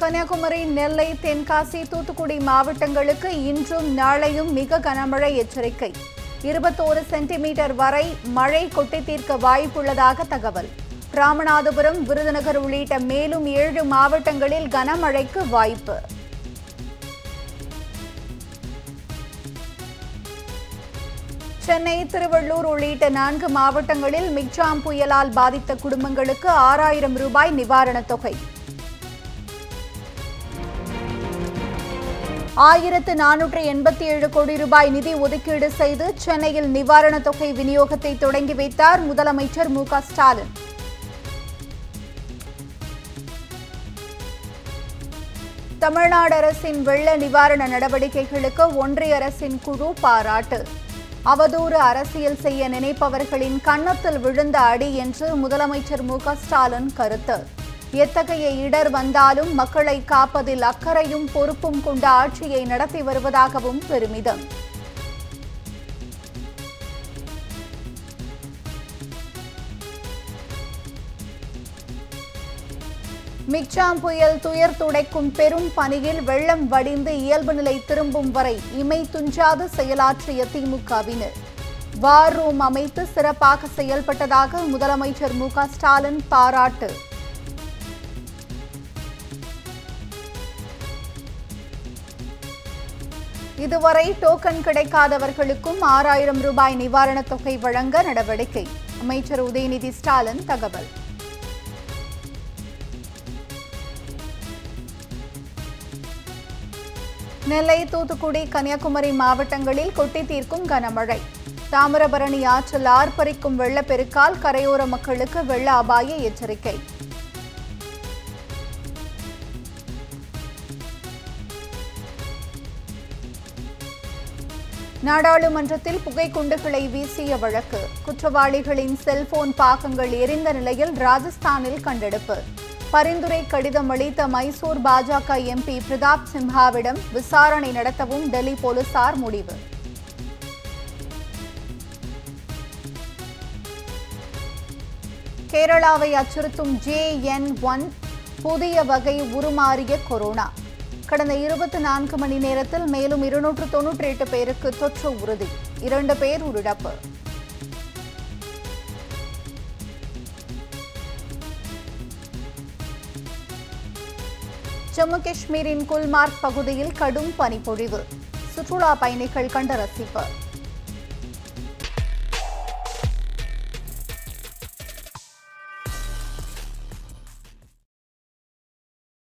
கன்னியாகுமரி நெல்லை தென்காசி தூத்துக்குடி மாவட்டங்களுக்கு இன்றும் நாளையும் மிக கனமழை எச்சரிக்கை இருபத்தோரு சென்டிமீட்டர் வரை மழை கொட்டி தீர்க்க வாய்ப்புள்ளதாக தகவல் ராமநாதபுரம் விருதுநகர் உள்ளிட்ட மேலும் ஏழு மாவட்டங்களில் கனமழைக்கு வாய்ப்பு சென்னை திருவள்ளூர் உள்ளிட்ட நான்கு மாவட்டங்களில் மிக்ஜாம் புயலால் பாதித்த குடும்பங்களுக்கு ஆறாயிரம் ரூபாய் நிவாரணத் தொகை ஆயிரத்து நானூற்று எண்பத்தி ஏழு கோடி ரூபாய் நிதி ஒதுக்கீடு செய்து சென்னையில் நிவாரணத் தொகை விநியோகத்தை தொடங்கி வைத்தார் முதலமைச்சர் மு க ஸ்டாலின் தமிழ்நாடு அரசின் வெள்ள நிவாரண நடவடிக்கைகளுக்கு ஒன்றிய அரசின் குழு பாராட்டு அவதூறு அரசியல் செய்ய நினைப்பவர்களின் கன்னத்தில் விழுந்த அடி என்று முதலமைச்சர் மு க ஸ்டாலின் கருத்து எத்தகைய இடர் வந்தாலும் மக்களை காப்பதில் அக்கறையும் பொறுப்பும் கொண்ட ஆட்சியை நடத்தி வருவதாகவும் பெருமிதம் மிக்ஜாம் புயல் துயர் துடைக்கும் பெரும் பணியில் வெள்ளம் வடிந்து இயல்பு நிலை திரும்பும் வரை இமை துஞ்சாது செயலாற்றிய திமுகவினர் வார் ரூம் அமைத்து சிறப்பாக செயல்பட்டதாக முதலமைச்சர் மு க ஸ்டாலின் பாராட்டு இதுவரை டோக்கன் கிடைக்காதவர்களுக்கும் ஆறாயிரம் ரூபாய் நிவாரணத் தொகை வழங்க நடவடிக்கை அமைச்சர் உதயநிதி ஸ்டாலின் தகவல் நெல்லை தூத்துக்குடி கன்னியாகுமரி மாவட்டங்களில் கொட்டி தீர்க்கும் கனமழை தாமிரபரணி ஆற்றில் ஆர்ப்பரிக்கும் வெள்ளப்பெருக்கால் கரையோர மக்களுக்கு வெள்ள அபாய எச்சரிக்கை நாடாளுமன்றத்தில் புகைக்குண்டுகளை வீசிய வழக்கு குற்றவாளிகளின் செல்போன் பாகங்கள் எரிந்த நிலையில் ராஜஸ்தானில் கண்டெடுப்பு பரிந்துரை கடிதம் அளித்த மைசூர் பாஜக எம்பி பிரதாப் சிம்ஹாவிடம் விசாரணை நடத்தவும் டெல்லி போலீசார் முடிவு கேரளாவை அச்சுறுத்தும் ஜே என் ஒன் புதிய வகை உருமாறிய கொரோனா கடந்த இருபத்தி நான்கு மணி நேரத்தில் மேலும் இருநூற்று தொன்னூற்றி எட்டு பேருக்கு தொற்று உறுதி இரண்டு பேர் உயிரிழப்பு ஜம்மு காஷ்மீரின் குல்மார்க் பகுதியில் கடும் பனிப்பொழிவு சுற்றுலா பயணிகள் கண்டு ரசிப்பு